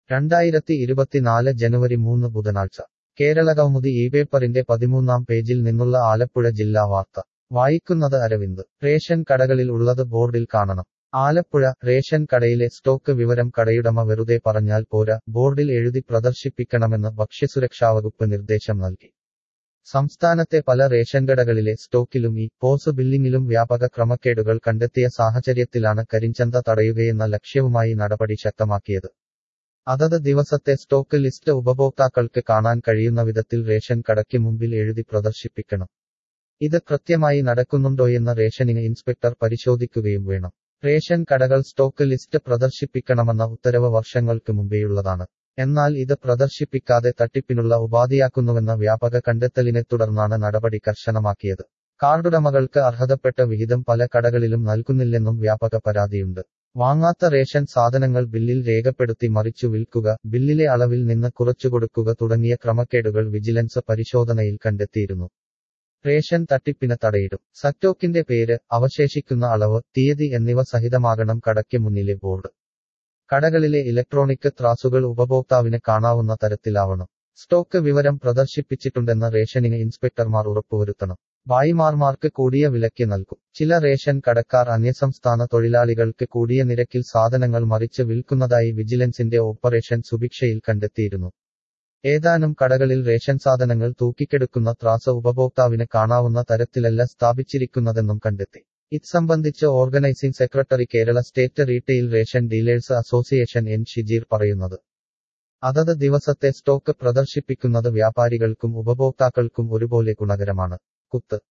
രണ്ടായിരത്തി ഇരുപത്തിനാല് ജനുവരി മൂന്ന് ബുധനാഴ്ച കേരളകൗമുദി ഈ പേപ്പറിന്റെ പതിമൂന്നാം പേജിൽ നിന്നുള്ള ആലപ്പുഴ ജില്ലാ വാർത്ത വായിക്കുന്നത് അരവിന്ദ് റേഷൻ കടകളിൽ ഉള്ളത് ബോർഡിൽ കാണണം ആലപ്പുഴ റേഷൻ കടയിലെ സ്റ്റോക്ക് വിവരം കടയുടമ വെറുതെ പറഞ്ഞാൽ പോരാ ബോർഡിൽ എഴുതി പ്രദർശിപ്പിക്കണമെന്ന് ഭക്ഷ്യസുരക്ഷാവകുപ്പ് നിർദ്ദേശം നൽകി സംസ്ഥാനത്തെ പല റേഷൻ കടകളിലെ സ്റ്റോക്കിലും ഈ പോസ് ബില്ലിംഗിലും വ്യാപക ക്രമക്കേടുകൾ കണ്ടെത്തിയ സാഹചര്യത്തിലാണ് കരിഞ്ചന്ത തടയുകയെന്ന ലക്ഷ്യവുമായി നടപടി ശക്തമാക്കിയത് അതത് ദിവസത്തെ സ്റ്റോക്ക് ലിസ്റ്റ് ഉപഭോക്താക്കൾക്ക് കാണാൻ കഴിയുന്ന വിധത്തിൽ റേഷൻ കടയ്ക്ക് മുമ്പിൽ എഴുതി പ്രദർശിപ്പിക്കണം ഇത് കൃത്യമായി നടക്കുന്നുണ്ടോയെന്ന് റേഷനിങ് ഇൻസ്പെക്ടർ പരിശോധിക്കുകയും വേണം റേഷൻ കടകൾ സ്റ്റോക്ക് ലിസ്റ്റ് പ്രദർശിപ്പിക്കണമെന്ന ഉത്തരവ് വർഷങ്ങൾക്ക് മുമ്പേയുള്ളതാണ് എന്നാൽ ഇത് പ്രദർശിപ്പിക്കാതെ തട്ടിപ്പിനുള്ള ഉപാധിയാക്കുന്നുവെന്ന വ്യാപക കണ്ടെത്തലിനെ തുടർന്നാണ് നടപടി കർശനമാക്കിയത് കാർഡുടമകൾക്ക് അർഹതപ്പെട്ട വിഹിതം പല കടകളിലും നൽകുന്നില്ലെന്നും വ്യാപക പരാതിയുണ്ട് വാങ്ങാത്ത റേഷൻ സാധനങ്ങൾ ബില്ലിൽ രേഖപ്പെടുത്തി മറിച്ചു വിൽക്കുക ബില്ലിലെ അളവിൽ നിന്ന് കുറച്ചുകൊടുക്കുക തുടങ്ങിയ ക്രമക്കേടുകൾ വിജിലൻസ് പരിശോധനയിൽ കണ്ടെത്തിയിരുന്നു റേഷൻ തട്ടിപ്പിന് തടയിടും സറ്റോക്കിന്റെ പേര് അവശേഷിക്കുന്ന അളവ് തീയതി എന്നിവ സഹിതമാകണം കടയ്ക്ക് മുന്നിലെ ബോർഡ് കടകളിലെ ഇലക്ട്രോണിക് ത്രാസുകൾ ഉപഭോക്താവിന് കാണാവുന്ന തരത്തിലാവണം സ്റ്റോക്ക് വിവരം പ്രദർശിപ്പിച്ചിട്ടുണ്ടെന്ന് റേഷനിങ് ഇൻസ്പെക്ടർമാർ ഉറപ്പുവരുത്തണം ഭായിമാർമാർക്ക് കൂടിയ വിലയ്ക്ക് നൽകും ചില റേഷൻ കടക്കാർ അന്യസംസ്ഥാന തൊഴിലാളികൾക്ക് കൂടിയ നിരക്കിൽ സാധനങ്ങൾ മറിച്ച് വിൽക്കുന്നതായി വിജിലൻസിന്റെ ഓപ്പറേഷൻ സുഭിക്ഷയിൽ കണ്ടെത്തിയിരുന്നു ഏതാനും കടകളിൽ റേഷൻ സാധനങ്ങൾ തൂക്കിക്കെടുക്കുന്ന ത്രാസ് ഉപഭോക്താവിന് കാണാവുന്ന തരത്തിലല്ല സ്ഥാപിച്ചിരിക്കുന്നതെന്നും കണ്ടെത്തി ഇത് സംബന്ധിച്ച് organising secretary Kerala state retail ration dealers association N Shijeer പറയുന്നത് അതത് ദിവസത്തെ സ്റ്റോക്ക് പ്രദർശിപ്പിക്കുന്നത് വ്യാപാരികൾക്കും ഉപഭോക്താക്കൾക്കും ഒരുപോലെ ഗുണകരമാണ് കുത്ത്